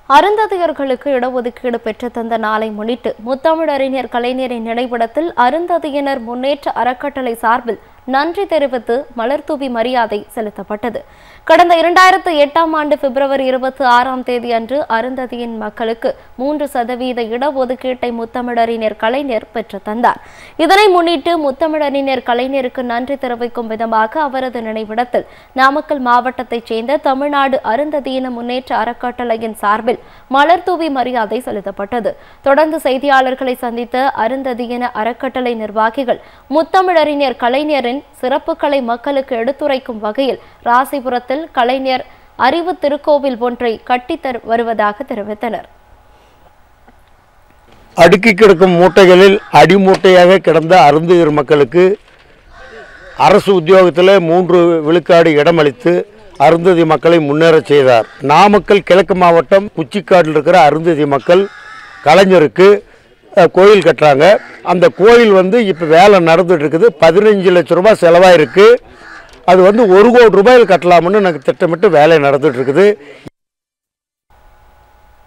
அருந்ததியர்களுக்கு இடஒதுக்கீடு பெற்றுத்தந்த நாளை முன்னிட்டு முத்தமிழறிஞர் கலைஞரின் நினைவிடத்தில் அருந்ததியினர் முன்னேற்ற அறக்கட்டளை சார்பில் நன்றி தெரிவித்து மலர்தூவி மரியாதை செலுத்தப்பட்டது கடந்த இரண்டாயிரத்து எட்டாம் ஆண்டு பிப்ரவரி இருபத்தி ஆறாம் தேதி அன்று அருந்ததியின் மக்களுக்கு மூன்று சதவீத இடஒதுக்கீட்டை முத்தமிழறிஞர் கலைஞர் பெற்று தந்தார் இதனை முன்னிட்டு முத்தமிழறிஞர் கலைஞருக்கு நன்றி தெரிவிக்கும் விதமாக அவரது நினைவிடத்தில் நாமக்கல் மாவட்டத்தைச் சேர்ந்த தமிழ்நாடு அருந்ததியின முன்னேற்ற அறக்கட்டளையின் சார்பில் மலர்தூவி மரியாதை செலுத்தப்பட்டது தொடர்ந்து செய்தியாளர்களை சந்தித்த அருந்ததியின அறக்கட்டளை நிர்வாகிகள் முத்தமிழறிஞர் கலைஞரின் சிறப்புகளை மக்களுக்கு எடுத்துரைக்கும் வகையில் ராசிபுரத்தில் கலைஞர் அறிவு திருக்கோவில் ஒன்றை கட்டித்தரு வருவதாக தெரிவித்தனர் அடுக்கி கிடக்கும் மூட்டைகளில் அடிமூட்டையாக கிடந்த அருந்துயிர் மக்களுக்கு அரசு உத்தியோகத்தில் மூன்று விழுக்காடு இடமளித்து அருந்ததி மக்களை முன்னேறச் செய்தார் நாமக்கல் கிழக்கு மாவட்டம் குச்சிக்காட்டில் இருக்கிற அருந்ததி மக்கள் கலைஞருக்கு அஹ், கோயில் கட்டுறாங்க அந்த கோயில் வந்து இப்போ வேலை நடந்துட்டு இருக்குது பதினஞ்சு லட்ச ரூபாய் செலவாயிருக்கு அது வந்து ஒரு கோடி ரூபாயில் கட்டலாம்னு எனக்கு திட்டமிட்டு வேலை நடந்துட்டு இருக்குது